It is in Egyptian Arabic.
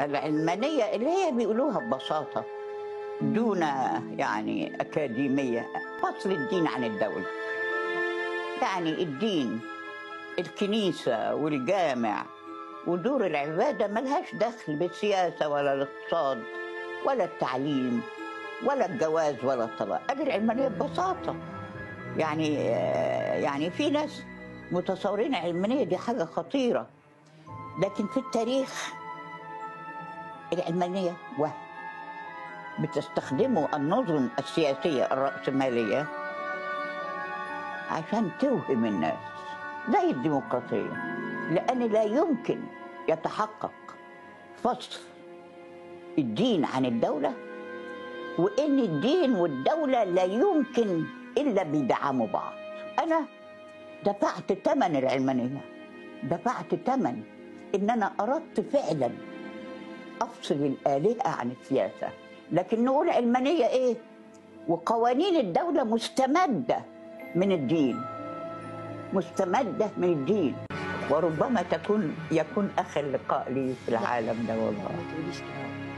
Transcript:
العلمانية اللي هي بيقولوها ببساطة دون يعني أكاديمية فصل الدين عن الدولة يعني الدين الكنيسة والجامع ودور العبادة ملهاش دخل بالسياسة ولا الاقتصاد ولا التعليم ولا الجواز ولا الطلاق ادي العلمانية ببساطة يعني آه، يعني في ناس متصورين العلمانية دي حاجة خطيرة لكن في التاريخ العلمانية وهم بتستخدموا النظم السياسية الرأسمالية عشان توهم الناس زي الديمقراطية لأن لا يمكن يتحقق فصل الدين عن الدولة وإن الدين والدولة لا يمكن إلا بيدعموا بعض أنا دفعت ثمن العلمانية دفعت ثمن إن أنا أردت فعلا افصل الالهه عن السياسه لكن نقول علمانيه ايه وقوانين الدوله مستمده من الدين مستمده من الدين وربما تكون يكون اخر لقاء لي في العالم ده والله ما تقوليش كده